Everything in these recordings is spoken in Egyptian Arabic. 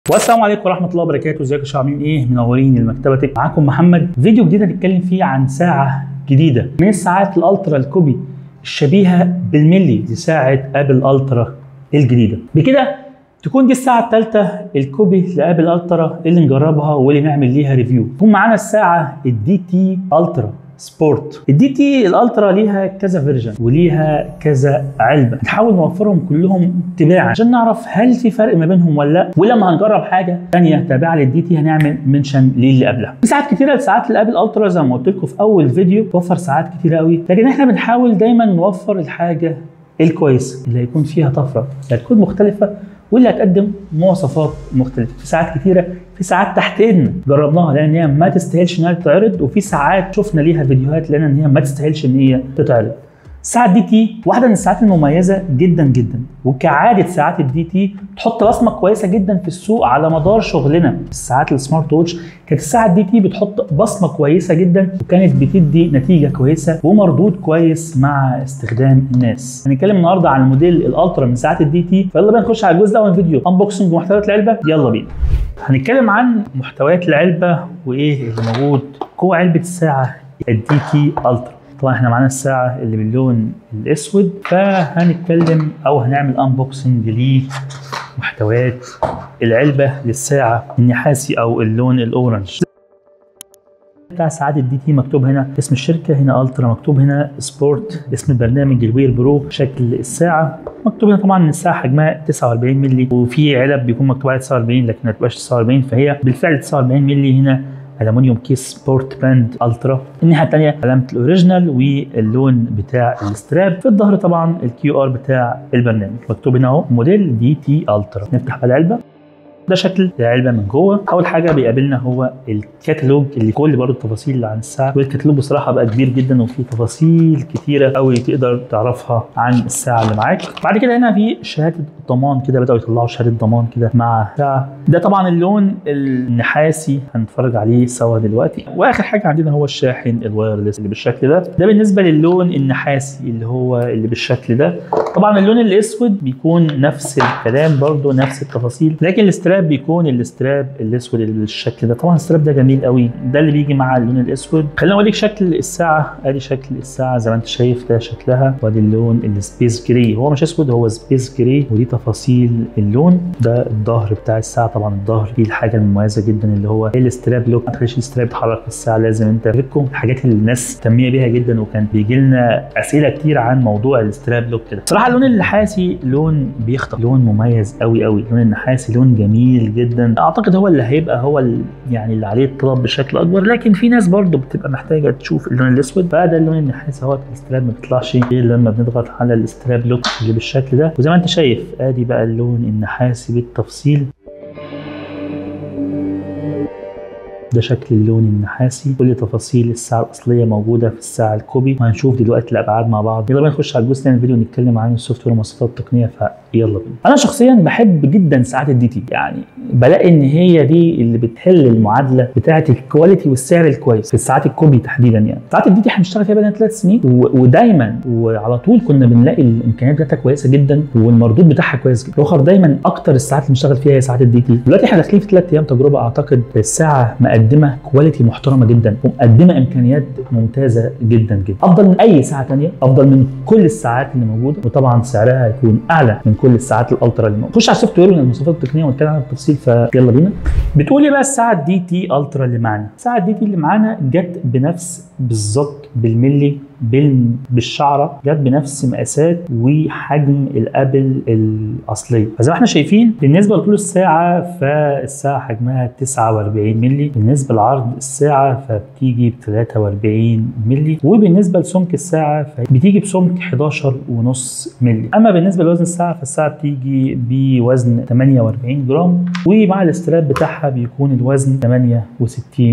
والسلام عليكم ورحمه الله وبركاته ازيكم يا شباب عاملين ايه منورين المكتبه معاكم محمد فيديو جديد هنتكلم فيه عن ساعه جديده من الساعات الالترا الكوبي الشبيهه بالملي لساعه ابل الترا الجديده بكده تكون دي الساعه الثالثه الكوبي لابل الترا اللي نجربها واللي نعمل ليها ريفيو تكون معانا الساعه الدي تي الترا سبورت الدي تي الالترا ليها كذا فيرجن وليها كذا علبه نحاول نوفرهم كلهم تباعا عشان نعرف هل في فرق ما بينهم ولا لا ولما هنجرب حاجه ثانيه تابعه للدي تي هنعمل منشن للي قبلها في ساعات كتيره لساعات الابل الترا زي ما قلت لكم في اول فيديو توفر ساعات كتيره قوي لكن احنا بنحاول دايما نوفر الحاجه الكويسه اللي هيكون فيها طفره اللي هتكون مختلفه واللي هتقدم مواصفات مختلفه في ساعات كتيره في ساعات تحت ايدنا جربناها لان هي ما تستاهلش انها تتعرض وفي ساعات شفنا ليها فيديوهات لان هي ما تستاهلش ان هي تتعرض الساعه دي تي واحده من الساعات المميزه جدا جدا وكعاده ساعات الدي تي تحط بصمه كويسه جدا في السوق على مدار شغلنا الساعات السمارت ووتش كانت الساعه الدي تي بتحط بصمه كويسه جدا وكانت بتدي نتيجه كويسه ومردود كويس مع استخدام الناس هنتكلم النهارده عن الموديل الالترا من ساعات الدي تي فيلا بينا نخش على الجزء الاول من الفيديو انبوكسنج ومحتويات العلبه يلا بينا هنتكلم عن محتويات العلبه وايه اللي موجود جوه علبه الساعه الدي تي الترا طبعا احنا معانا الساعة اللي باللون الاسود فهنتكلم او هنعمل انبوكسنج لمحتويات العلبة للساعة النحاسي او اللون الاورنج بتاع ساعات الدي تي مكتوب هنا اسم الشركة هنا الترا مكتوب هنا سبورت اسم البرنامج الوير برو شكل الساعة مكتوب هنا طبعا ان الساعة حجمها 49 مللي وفي علب بيكون مكتوب عليها 49 لكن ما تبقاش 49 فهي بالفعل 49 مللي هنا الومنيوم كيس سبورت باند الترا الناحيه الثانيه علامه الاوريجينال واللون بتاع الستراب في الظهر طبعا الكيو ار بتاع البرنامج مكتوب هنا اهو موديل دي تي الترا نفتح بقى العلبه ده شكل العلبه من جوه اول حاجه بيقابلنا هو الكتالوج اللي كل برضه التفاصيل اللي عن الساعه والكتالوج بصراحه بقى كبير جدا وفيه تفاصيل كتيره قوي تقدر تعرفها عن الساعه اللي معاك بعد كده هنا في شهاده ضمان كده بداوا يطلعوا شهاده ضمان كده مع الساعه ده طبعا اللون النحاسي هنتفرج عليه سوا دلوقتي واخر حاجه عندنا هو الشاحن الوايرلس اللي بالشكل ده ده بالنسبه للون النحاسي اللي هو اللي بالشكل ده طبعا اللون الاسود بيكون نفس الكلام برضه نفس التفاصيل لكن الاستراب بيكون الاستراب الاسود اللي بالشكل ده طبعا الاستراب ده جميل قوي ده اللي بيجي مع اللون الاسود خلينا اوريك شكل الساعه ادي شكل الساعه زي ما انت شايف ده شكلها وادي اللون السبيس جري هو مش اسود هو سبيس جري ودي تفاصيل اللون ده الظهر بتاع الساعه طبعا الظهر دي الحاجه المميزه جدا اللي هو الاستراب لوك ما تخليش الاستراب يتحرك في الساعه لازم انت تفكه الحاجات اللي الناس مهتميه بيها جدا وكان بيجي لنا اسئله كتير عن موضوع الاستراب لوك كده صراحه اللون النحاسي لون بيخطف لون مميز قوي قوي اللون النحاسي لون جميل جدا اعتقد هو اللي هيبقى هو ال- يعني اللي عليه الطلب بشكل اكبر لكن في ناس برضه بتبقى محتاجه تشوف اللون الاسود فده اللون النحاسي هو الاستراب ما بيطلعش غير لما بنضغط على الاستراب لوك اللي بالشكل ده وزي ما انت شايف ادي بقى اللون النحاسي بالتفصيل ده شكل اللون النحاسي كل تفاصيل الساعه الاصليه موجوده في الساعه الكوبي وهنشوف دلوقتي الابعاد مع بعض يلا بينا نخش على الجزء الثاني من الفيديو ونتكلم عن السوفت وير والمواصفات التقنيه فيلا بينا انا شخصيا بحب جدا ساعات الدي تي يعني بلاقي ان هي دي اللي بتحل المعادله بتاعه الكواليتي والسعر الكويس في الساعات الكوبي تحديدا يعني ساعات الدي تي احنا بنشتغل فيها بقالنا ثلاث سنين و... ودايما وعلى طول كنا بنلاقي الامكانيات بتاعتها كويسه جدا والمردود بتاعها كويس جدا رخر دايما اكتر الساعات اللي بنشتغل فيها هي ساعات الدي تي دلوقتي احنا داخلين في ثلاث ايام تجربه اعتقد الساعه مقدمه كواليتي محترمه جدا ومقدمه امكانيات ممتازه جدا جدا افضل من اي ساعه ثانيه افضل من كل الساعات اللي موجوده وطبعا سعرها هيكون اعلى من كل الساعات الالترا اللي موجوده خش على السوفت وير والمواصفات التقنيه ونتكلم عنها بالتفصيل فيلا بينا بتقول ايه بقى الساعه الدي تي الترا اللي معانا الساعه الدي تي اللي معانا جت بنفس بالظبط بالملي بال- بالشعره جت بنفس مقاسات وحجم الابل الاصليه فزي ما احنا شايفين بالنسبه لطول الساعه فالساعه حجمها 49 مللي بالنسبه لعرض الساعه فبتيجي ب 43 مللي وبالنسبه لسمك الساعه فبتيجي بسمك 11 ونص مللي اما بالنسبه لوزن الساعه فالساعه بتيجي بوزن 48 جرام ومع الاستراب بتاعها بيكون الوزن 68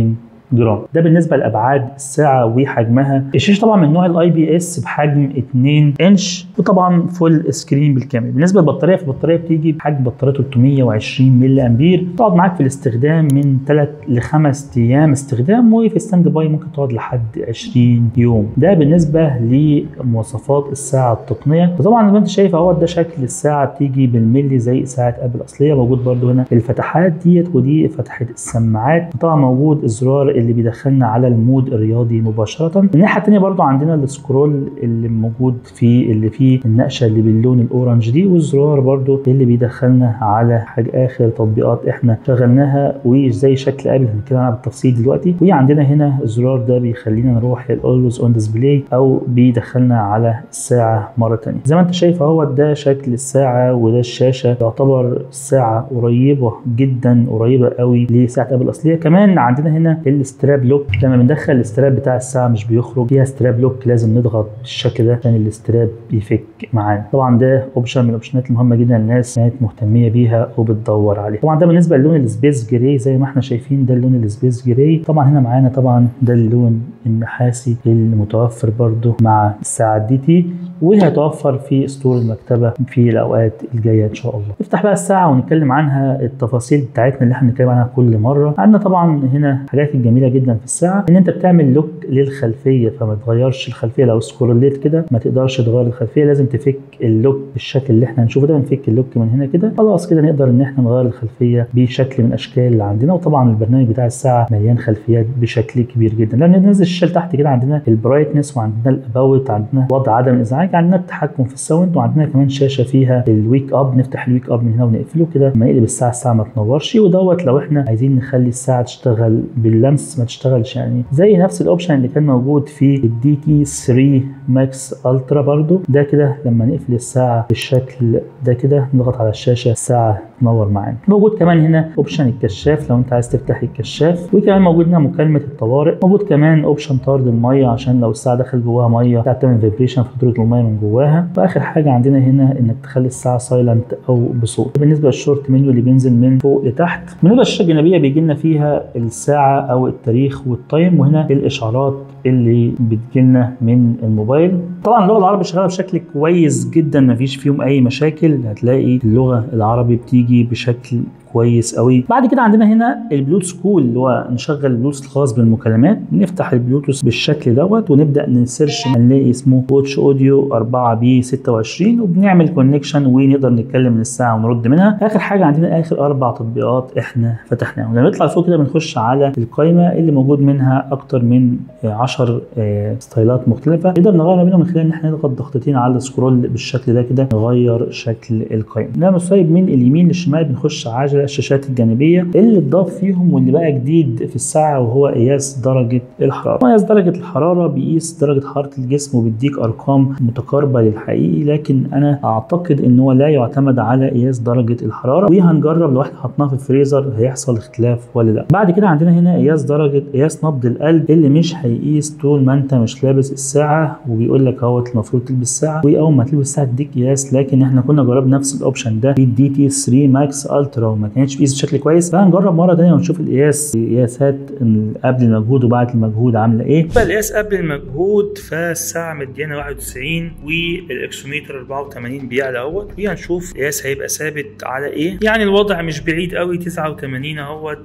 جرام ده بالنسبه لابعاد الساعه وحجمها الشاشه طبعا من نوع الاي بي اس بحجم 2 انش وطبعا فول سكرين بالكامل بالنسبه للبطاريه فالبطاريه بتيجي بحجم بطاريه 320 ملي امبير تقعد معاك في الاستخدام من 3 ل 5 ايام استخدام وفي ستاند باي ممكن تقعد لحد 20 يوم ده بالنسبه لمواصفات الساعه التقنيه وطبعا زي ما انت شايف اهو ده شكل الساعه بتيجي بالملي زي ساعه ابل الاصليه موجود برده هنا الفتحات ديت ودي فتحه السماعات طبعا موجود الزرار اللي بيدخلنا على المود الرياضي مباشره الناحيه الثانيه برده عندنا السكرول اللي موجود في اللي فيه النقشه اللي باللون الاورنج دي والزرار برده اللي بيدخلنا على حاجه اخر تطبيقات احنا شغلناها وزي شكل ابل هنتكلم عنها بالتفصيل دلوقتي وعندنا هنا الزرار ده بيخلينا نروح للاولويز اون ديسبلاي او بيدخلنا على الساعه مره ثانيه زي ما انت شايف اهو ده شكل الساعه وده الشاشه يعتبر الساعه قريبه جدا قريبه قوي لساعه ابل الاصليه كمان عندنا هنا الستراب لوك لما بندخل الاستراب بتاع الساعه مش بيخرج فيها ستراب لوك لازم نضغط بالشكل ده عشان الاستراب بيفك معانا طبعا ده اوبشن من الاوبشنات المهمه جدا الناس كانت مهتميه بيها وبتدور عليه طبعا ده بالنسبه للون السبيس جراي زي ما احنا شايفين ده اللون السبيس جراي طبعا هنا معانا طبعا ده اللون النحاسي المتوفر برده مع الساعه دي تي وهيتوفر في ستور المكتبه في الاوقات الجايه ان شاء الله نفتح بقى الساعه ونتكلم عنها التفاصيل بتاعتنا اللي احنا بنتكلم عنها كل مره عندنا طبعا هنا حاجات جميله جدا في الساعه ان انت بتعمل لوك للخلفيه فما تغيرش الخلفيه لو سكروليت كده ما تقدرش تغير الخلفيه لازم تفك اللوك بالشكل اللي احنا هنشوفه ده بنفك اللوك من هنا كده خلاص كده نقدر ان احنا نغير الخلفيه بشكل من الاشكال اللي عندنا وطبعا البرنامج بتاع الساعه مليان خلفيات بشكل كبير جدا لما ننزل الشاشه تحت كده عندنا البرايتنس وعندنا الاباوت عندنا وضع عدم الازعاج عندنا التحكم في الساوند وعندنا كمان شاشه فيها الويك اب نفتح الويك اب من هنا ونقفله كده لما نقلب الساعه الساعه ما تنورش ودوت لو احنا عايزين نخلي الساعه تشتغل باللمس ما تشتغلش يعني زي نفس الاوبشن اللي كان موجود في الدي تي 3 ماكس الترا برضو ده كده لما نقفل الساعه بالشكل ده كده نضغط على الشاشه الساعه تنور معانا موجود كمان هنا اوبشن الكشاف لو انت عايز تفتح الكشاف وكمان موجود هنا مكالمه الطوارئ موجود كمان اوبشن طرد الميه عشان لو الساعه دخل جواها ميه تعمل فيبريشن في فاتوره الميه من جواها واخر حاجه عندنا هنا انك تخلي الساعه سايلنت او بصوت بالنسبه للشورت منيو اللي بينزل من فوق لتحت بالنسبه للشاشه الجانبيه بيجي لنا فيها الساعه او التاريخ والتايم وهنا الاشعارات اللي بتجيلنا من الموبايل طبعا اللغه العربي شغاله بشكل كويس جدا مفيش فيهم اي مشاكل هتلاقي اللغه العربي بتيجي بشكل كويس قوي بعد كده عندنا هنا البلوتوث كول اللي هو نشغل البلوتوث الخاص بالمكالمات نفتح البلوتوث بالشكل دوت ونبدا نسيرش هنلاقي اسمه واتش اوديو 4 بي 26 وبنعمل كونكشن ونقدر نتكلم من الساعه ونرد منها اخر حاجه عندنا اخر اربع تطبيقات احنا فتحناهم لما نطلع فوق كده بنخش على القائمه اللي موجود منها اكتر من 10 ستايلات مختلفه نقدر نغير منهم من خلال ان احنا نضغط ضغطتين على السكرول بالشكل ده كده نغير شكل القائمه لما نصيب من اليمين للشمال بنخش على الشاشات الجانبيه اللي اتضاف فيهم واللي بقى جديد في الساعه وهو قياس درجه الحراره قياس درجه الحراره بيقيس درجه حراره الجسم وبيديك ارقام متقاربه للحقيقي لكن انا اعتقد ان هو لا يعتمد على قياس درجه الحراره وهنجرب لو احنا حطيناه في الفريزر هيحصل اختلاف ولا لا بعد كده عندنا هنا قياس درجه قياس نبض القلب اللي مش هيقيس طول ما انت مش لابس الساعه وبيقول لك اهوت المفروض تلبس ساعه واول ما تلبس الساعه تديك قياس لكن احنا كنا جربنا نفس الاوبشن ده في الدي تي 3 ماكس الترا وما كانتش بيقيس بشكل كويس فهنجرب مره ثانيه ونشوف القياس قياسات قبل المجهود وبعد المجهود عامله ايه فالقياس قبل المجهود فالساعه مديانا 91 والاكسوميتر 84 بيعلى اهوت وهنشوف القياس هيبقى ثابت على ايه يعني الوضع مش بعيد قوي 89 اهوت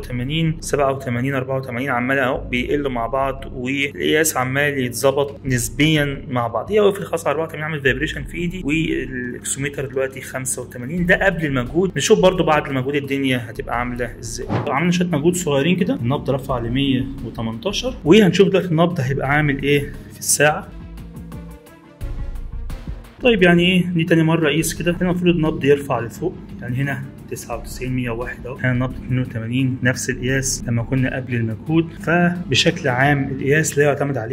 86 87 84 عمال اهو بيقلوا مع بعض والقياس عمال يتظبط نسبيا مع بعض هي في الخاص 84 عامل فايبريشن في ايدي والاكسوميتر دلوقتي 85 ده قبل المجهود نشوف برضو بعد المجهود الدنيا هتبقى عامله ازاي عملنا شويه مجهود صغيرين كده النبض رفع ل 118 وهنشوف دلوقتي النبض هيبقى عامل ايه في الساعه طيب يعني ايه دي تاني مره اقيس كده هنا المفروض النبض يرفع لفوق يعني هنا 99 101 اهو هنا النبض 82 نفس القياس لما كنا قبل المجهود فبشكل عام القياس لا يعتمد عليه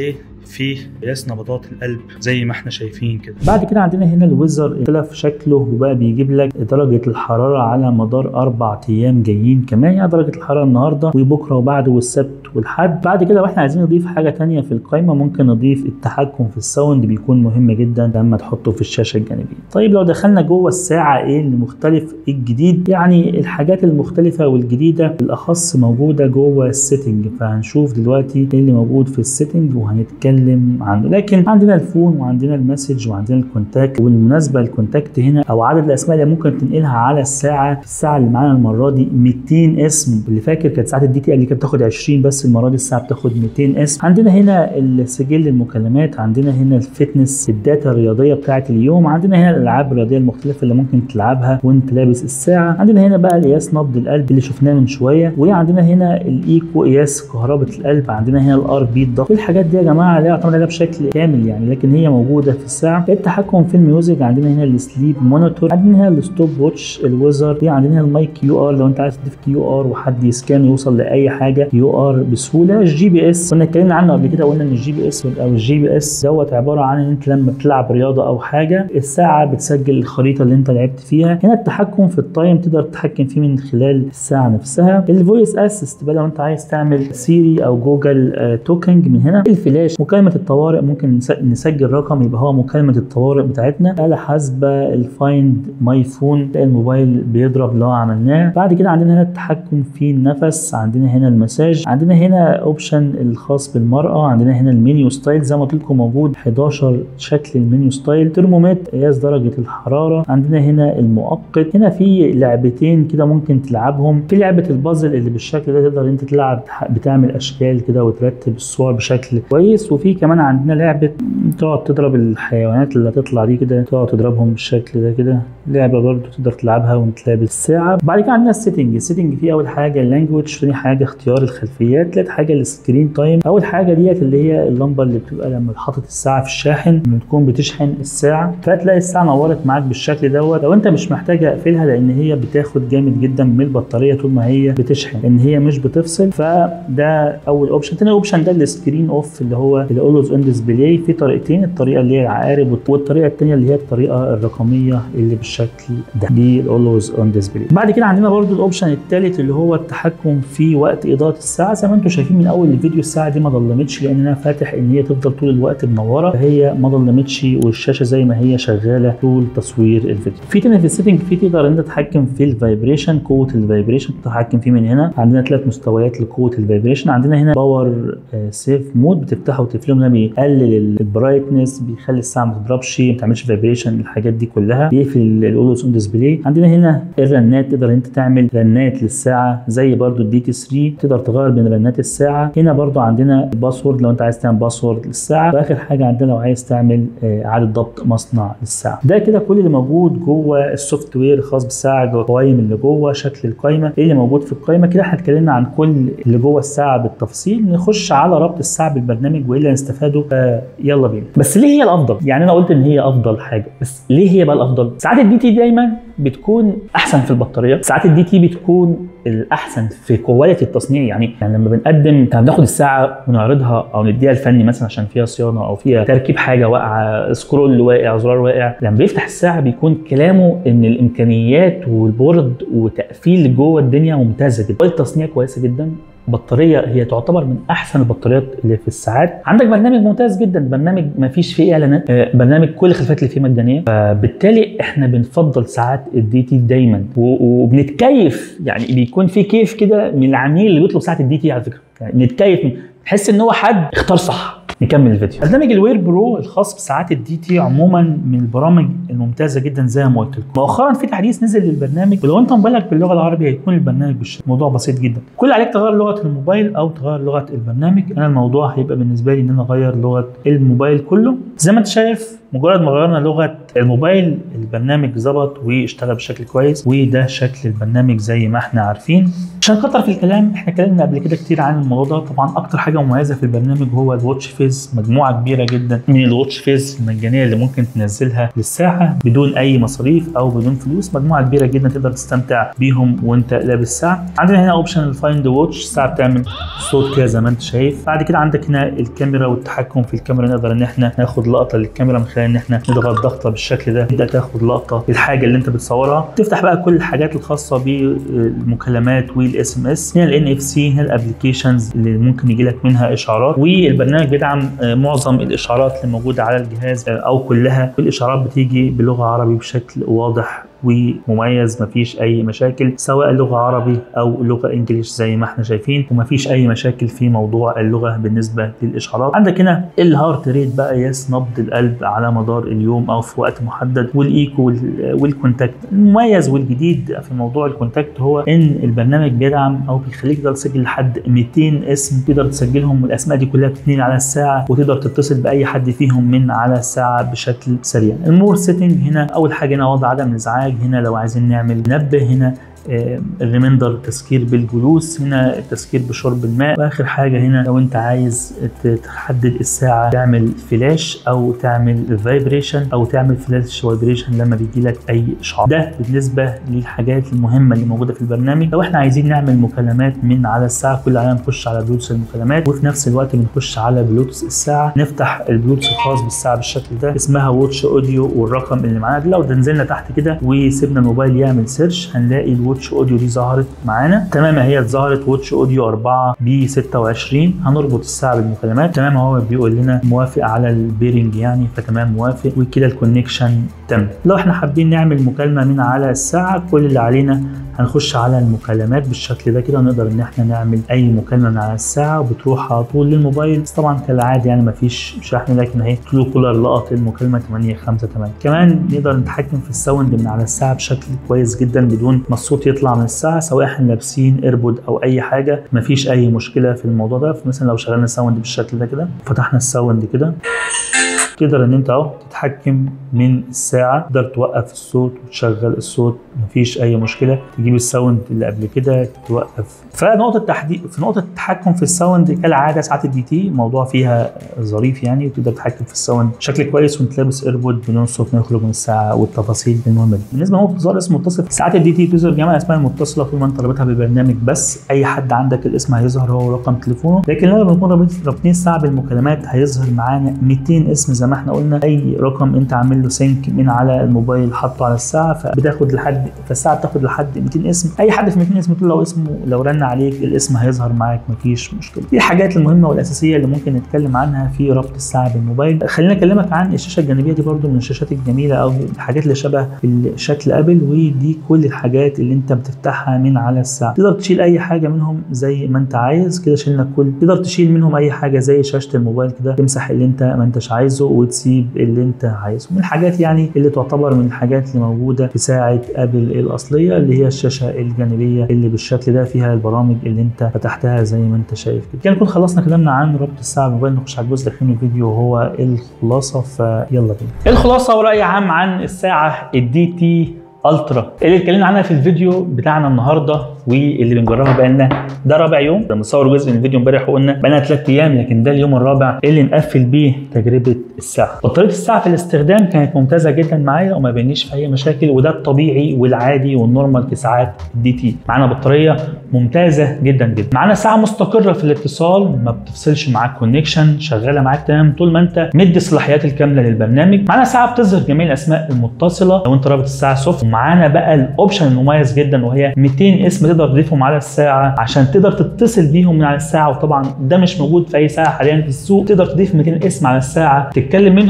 في قياس نبضات القلب زي ما احنا شايفين كده بعد كده عندنا هنا الويزر اختلف شكله وبقى بيجيب لك درجه الحراره على مدار اربع ايام جايين كمان يعني درجه الحراره النهارده وبكره وبعده والسبت والحد بعد كده واحنا عايزين نضيف حاجه تانية في القائمه ممكن نضيف التحكم في الساوند بيكون مهم جدا لما تحطه في الشاشه الجانبيه طيب لو دخلنا جوه الساعه ايه اللي مختلف ايه الجديد يعني الحاجات المختلفه والجديده بالاخص موجوده جوه السيتنج فهنشوف دلوقتي ايه اللي موجود في السيتنج وهنتكلم عنه لكن عندنا الفون وعندنا المسج وعندنا الكونتاكت وبالمناسبه الكونتاكت هنا او عدد الاسماء اللي ممكن تنقلها على الساعه الساعه اللي معانا المره دي 200 اسم اللي فاكر كانت ساعه الدي تي اللي كانت بتاخد 20 بس المره دي الساعه بتاخد 200 اسم عندنا هنا السجل المكالمات عندنا هنا الفتنس الداتا الرياضيه بتاعه اليوم عندنا هنا الالعاب الرياضيه المختلفه اللي ممكن تلعبها وانت لابس الساعه عندنا هنا بقى قياس نبض القلب اللي شفناه من شويه وعندنا هنا الايكو قياس كهرباء القلب عندنا هنا الار بي الضغط الحاجات دي يا جماعه لا يعتمد عليها بشكل كامل يعني لكن هي موجوده في الساعه التحكم في الميوزك عندنا هنا السليب مونيتور عندنا هنا الستوب واتش الويزر دي عندنا هنا المايك كيو ار لو انت عايز تضيف كيو ار وحد يسكان يوصل لاي حاجه كيو ار بسهوله الجي بي اس كنا اتكلمنا عنه قبل كده قلنا ان الجي بي اس او الجي بي اس دوت عباره عن ان انت لما بتلعب رياضه او حاجه الساعه بتسجل الخريطه اللي انت لعبت فيها هنا التحكم في التايم تقدر تتحكم فيه من خلال الساعه نفسها الفويس اسيست بقى لو انت عايز تعمل سيري او جوجل آه توكينج من هنا الفلاش مكالمه الطوارئ ممكن نسجل رقم يبقى هو مكالمه الطوارئ بتاعتنا آلة حاسبه الفايند ماي فون الموبايل بيضرب لو عملناه بعد كده عندنا هنا التحكم في النفس عندنا هنا المساج عندنا هنا اوبشن الخاص بالمراه عندنا هنا المنيو ستايل زي ما قلت لكم موجود 11 شكل المنيو ستايل ترمومتر قياس درجه الحراره عندنا هنا المؤقت هنا في لعبتين كده ممكن تلعبهم في لعبه البازل اللي بالشكل ده تقدر انت تلعب بتعمل اشكال كده وترتب الصور بشكل كويس وفي كمان عندنا لعبه تقعد تضرب الحيوانات اللي هتطلع دي كده تقعد تضربهم بالشكل ده كده لعبه برضو تقدر تلعبها وانت لابس الساعه بعد كده عندنا السيتنج السيتنج فيه اول حاجه اللانجوج ثاني حاجه اختيار الخلفيات ثالث حاجه السكرين تايم اول حاجه ديت اللي هي اللمبه اللي بتبقى لما حاطط الساعه في الشاحن لما تكون بتشحن الساعه فتلاقي الساعه نورت معاك بالشكل دوت لو انت مش محتاج اقفلها لان هي بتاخد جامد جدا من البطاريه طول ما هي بتشحن لان هي مش بتفصل فده اول اوبشن تاني اوبشن ده السكرين اوف اللي هو الاولوز اون ديسبلاي في طريقتين الطريقه اللي هي العقارب والطريقه الثانيه اللي هي الطريقه الرقميه اللي بالشكل ده دي الاولوز اون ديسبلاي بعد كده عندنا برضو الاوبشن الثالث اللي هو التحكم في وقت اضاءه الساعه زي ما انتم شايفين من اول الفيديو الساعه دي ما ضلمتش لان انا فاتح ان هي تفضل طول الوقت منوره فهي ما ضلمتش والشاشه زي ما هي شغاله طول تصوير الفيديو في تاني في السيتنج في تقدر انت تتحكم في الفايبريشن قوه الفايبريشن تتحكم فيه من هنا عندنا ثلاث مستويات لقوه الفايبريشن عندنا هنا باور سيف مود بتفتحه وتقفله ده بيقلل البرايتنس بيخلي الساعه ما تضربش ما تعملش فايبريشن الحاجات دي كلها بيقفل الاولوس اون ديسبلاي عندنا هنا الرنات تقدر انت تعمل رنات للساعه زي برضو الدي تي 3 تقدر تغير بين رنات الساعه هنا برضو عندنا الباسورد لو انت عايز تعمل باسورد للساعه واخر حاجه عندنا لو عايز تعمل اعاده ضبط مصنع للساعه ده كده كل اللي موجود جوه السوفت وير الخاص بالساعه جوه القوائم اللي جوه شكل القائمه ايه اللي موجود في القائمه كده احنا اتكلمنا عن كل اللي جوه الساعه بالتفصيل نخش على ربط الساعه بالبرنامج وايه اللي هنستفاده يلا بينا بس ليه هي الافضل يعني انا قلت ان هي افضل حاجه بس ليه هي بقى الافضل ساعات الدي تي دايما بتكون احسن في البطاريه ساعات الدي تي بتكون الاحسن في كواليتي التصنيع يعني يعني لما بنقدم بناخد الساعه ونعرضها او نديها الفني مثلا عشان فيها صيانه او فيها تركيب حاجه واقعه سكرول واقع زرار واقع لما بيفتح الساعه بيكون كلامه ان الامكانيات والبورد وتقفيل جوه الدنيا ممتازه جدا التصنيع كويسه جدا بطاريه هي تعتبر من احسن البطاريات اللي في الساعات عندك برنامج ممتاز جدا برنامج ما فيش فيه اعلانات برنامج كل الخلفيات اللي فيه مجانيه فبالتالي احنا بنفضل ساعات الدي تي دايما وبنتكيف يعني بيكون في كيف كده من العميل اللي بيطلب ساعه الدي تي على فكره يعني نتكيف تحس ان هو حد اختار صح نكمل الفيديو برنامج الوير برو الخاص بساعات الدي تي عموما من البرامج الممتازه جدا زي ما قلت لكم مؤخرا في تحديث نزل للبرنامج ولو انت موبايلك باللغه العربيه هيكون البرنامج بالشكل الموضوع بسيط جدا كل عليك تغير لغه الموبايل او تغير لغه البرنامج انا الموضوع هيبقى بالنسبه لي ان انا اغير لغه الموبايل كله زي ما انت شايف مجرد ما غيرنا لغه الموبايل البرنامج ظبط واشتغل بشكل كويس وده شكل البرنامج زي ما احنا عارفين عشان نكتر في الكلام احنا اتكلمنا قبل كده كتير عن الموضوع ده طبعا اكتر حاجه مميزه في البرنامج هو الواتش فيز مجموعه كبيره جدا من الواتش فيز المجانيه اللي ممكن تنزلها للساعه بدون اي مصاريف او بدون فلوس مجموعه كبيره جدا تقدر تستمتع بيهم وانت لابس ساعه عندنا هنا اوبشن الفايند واتش الساعه بتعمل صوت كده زي ما انت شايف بعد كده عندك هنا الكاميرا والتحكم في الكاميرا نقدر ان احنا ناخد لقطه للكاميرا من خلال ان احنا نضغط ضغطه بالشكل ده تبدا تاخد لقطه للحاجه اللي انت بتصورها تفتح بقى كل الحاجات الخاصه بالمكالمات والاس ام اس هنا الان اف سي هنا الابلكيشنز اللي ممكن يجي لك منها اشعارات والبرنامج بيدعم معظم الاشعارات اللي موجوده على الجهاز او كلها الاشعارات بتيجي بلغه عربي بشكل واضح ومميز مفيش اي مشاكل سواء لغه عربي او لغه انجليش زي ما احنا شايفين ومفيش اي مشاكل في موضوع اللغه بالنسبه للاشعارات عندك هنا الهارت ريت بقى قياس نبض القلب على مدار اليوم او في وقت محدد والايكو والكونتاكت المميز والجديد في موضوع الكونتاكت هو ان البرنامج بيدعم او بيخليك تقدر تسجل لحد 200 اسم تقدر تسجلهم والاسماء دي كلها بتتنقل على الساعه وتقدر تتصل باي حد فيهم من على الساعه بشكل سريع المور سيتنج هنا اول حاجه هنا وضع عدم الازعاج هنا لو عايزين نعمل نبه هنا الريميندر تذكير بالجلوس هنا التذكير بشرب الماء واخر حاجه هنا لو انت عايز تحدد الساعه تعمل فلاش او تعمل فايبريشن او تعمل فلاش فايبريشن لما بيجي لك اي اشعار ده بالنسبه للحاجات المهمه اللي موجوده في البرنامج لو احنا عايزين نعمل مكالمات من على الساعه كل علينا نخش على بلوتوث المكالمات وفي نفس الوقت بنخش على بلوتوث الساعه نفتح البلوتوث الخاص بالساعه بالشكل ده اسمها واتش اوديو والرقم اللي معانا لو نزلنا تحت كده وسيبنا الموبايل يعمل سيرش هنلاقي الواتش واتش اوديو دي ظهرت معانا تمام هي ظهرت واتش اوديو 4 ب 26 هنربط الساعه بالمكالمات تمام هو بيقول لنا موافق على البيرنج يعني فتمام موافق وكده الكونكشن تم لو احنا حابين نعمل مكالمه من على الساعه كل اللي علينا هنخش على المكالمات بالشكل ده كده نقدر ان احنا نعمل اي مكالمه من على الساعه وبتروح على طول للموبايل بس طبعا كالعاده يعني مفيش شحن لكن اهي ترو كولر لقط المكالمه 858 كمان نقدر نتحكم في الساوند من على الساعه بشكل كويس جدا بدون ما الصوت يطلع من الساعه سواء احنا لابسين ايربود او اي حاجه مفيش اي مشكله في الموضوع ده مثلا لو شغلنا الساوند بالشكل ده كده فتحنا الساوند كده تقدر ان انت اهو تتحكم من الساعه تقدر توقف الصوت وتشغل الصوت مفيش اي مشكله تجيب الساوند اللي قبل كده توقف فنقطه التحديد في نقطه التحكم في الساوند كالعاده ساعات الدي تي الموضوع فيها ظريف يعني وتقدر تتحكم في الساوند بشكل كويس وانت لابس ايربود بدون صوت ما يخرج من الساعه والتفاصيل المهمه دي بالنسبه لنقطه ظهر اسم متصل ساعات الدي تي بتظهر جميع الاسماء المتصله طول ما انت رابطها بالبرنامج بس اي حد عندك الاسم هيظهر هو رقم تليفونه لكن لما بنكون رابطين الساعه بالمكالمات هيظهر معانا 200 اسم زي ما احنا قلنا اي رقم انت عامل له سينك من على الموبايل حاطه على الساعه فبتاخد لحد فالساعه بتاخد لحد 200 اسم اي حد في 200 اسم تقول لو اسمه لو رن عليك الاسم هيظهر معاك مفيش مشكله دي الحاجات المهمه والاساسيه اللي ممكن نتكلم عنها في ربط الساعه بالموبايل خلينا اكلمك عن الشاشه الجانبيه دي برده من الشاشات الجميله او الحاجات اللي شبه شكل ابل ودي كل الحاجات اللي انت بتفتحها من على الساعه تقدر تشيل اي حاجه منهم زي ما انت عايز كده شلنا كل تقدر تشيل منهم اي حاجه زي شاشه الموبايل كده تمسح اللي انت ما انتش عايزه وتسيب اللي انت عايزه من الحاجات يعني اللي تعتبر من الحاجات اللي موجوده في ساعه ابل الاصليه اللي هي الشاشه الجانبيه اللي بالشكل ده فيها البرامج اللي انت فتحتها زي ما انت شايف كده كده نكون خلصنا كلامنا عن ربط الساعه بالموبايل نخش على الجزء الاخير من الفيديو وهو الخلاصه فيلا بينا الخلاصه وراي عام عن الساعه الدي تي الترا اللي اتكلمنا عنها في الفيديو بتاعنا النهارده واللي بنجربها بقالنا ده رابع يوم ده مصور جزء من الفيديو امبارح وقلنا بقالنا ثلاث ايام لكن ده اليوم الرابع اللي نقفل بيه تجربه الساعه بطاريه الساعه في الاستخدام كانت ممتازه جدا معايا وما بينيش في اي مشاكل وده الطبيعي والعادي والنورمال في ساعات الدي تي معانا بطاريه ممتازه جدا جدا معانا ساعه مستقره في الاتصال ما بتفصلش معاك كونكشن شغاله معاك تمام طول ما انت مدي الصلاحيات الكامله للبرنامج معانا ساعه بتظهر جميع الاسماء المتصله لو انت رابط الساعه سوفت ومعانا بقى الاوبشن المميز جدا وهي 200 اسم تقدر تضيفهم على الساعه عشان تقدر تتصل بيهم من على الساعه وطبعا ده مش موجود في اي ساعه حاليا في السوق تقدر تضيف 200 اسم على الساعه تتكلم منهم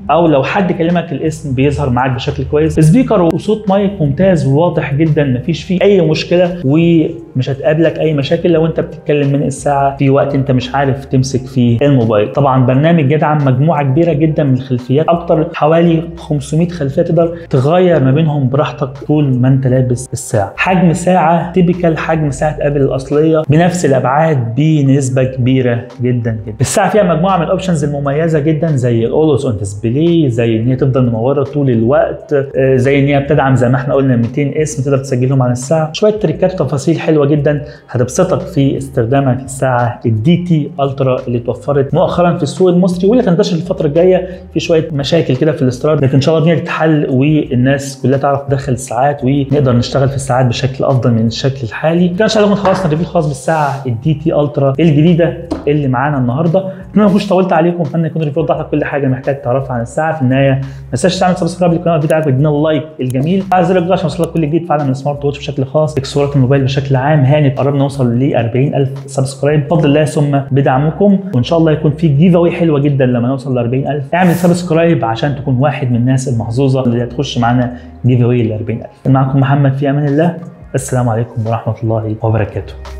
او لو حد كلمك الاسم بيظهر معاك بشكل كويس سبيكر وصوت مايك ممتاز وواضح جدا مفيش فيه اي مشكله ومش هتقابلك اي مشاكل لو انت بتتكلم من الساعه في وقت انت مش عارف تمسك فيه الموبايل طبعا برنامج يدعم مجموعه كبيره جدا من الخلفيات اكتر حوالي 500 خلفيه تقدر تغير ما بينهم براحتك طول ما انت لابس الساعه حجم ساعه تيبيكال حجم ساعه ابل الاصليه بنفس الابعاد بنسبه كبيره جدا جدا الساعه فيها مجموعه من الاوبشنز المميزه جدا زي الاولوز اون ديسبلاي زي ان هي تفضل منوره طول الوقت آه، زي ان هي بتدعم زي ما احنا قلنا 200 اسم تقدر تسجلهم عن الساعه شويه تريكات وتفاصيل حلوه جدا هتبسطك في استخدامك للساعه الدي تي الترا اللي اتوفرت مؤخرا في السوق المصري واللي هتنتشر الفتره الجايه في شويه مشاكل كده في الاستيراد لكن ان شاء الله دي تتحل والناس كلها تعرف تدخل الساعات ونقدر نشتغل في الساعات بشكل افضل من الشكل الحالي كان ان شاء الله نكون خلصنا الريفيو الخاص بالساعه الدي تي الترا الجديده اللي معانا النهارده اتمنى ما اكونش طولت عليكم اتمنى يكون الريفيو وضح لك كل حاجه محتاج تعرفها عن الساعه في النهايه ما تنساش تعمل سبسكرايب للقناه والفيديو عجبك ادينا اللايك الجميل فعل زر الجرس عشان يوصلك كل جديد فعلا من سمارت ووتش بشكل خاص اكسسوارات الموبايل بشكل عام هانت قربنا نوصل ل 40000 سبسكرايب بفضل الله ثم بدعمكم وان شاء الله يكون في جيف اواي حلوه جدا لما نوصل ل 40000 اعمل سبسكرايب عشان تكون واحد من الناس المحظوظه اللي هتخش معانا جيف اواي ل 40000 كان معاكم محمد في امان الله السلام عليكم ورحمه الله وبركاته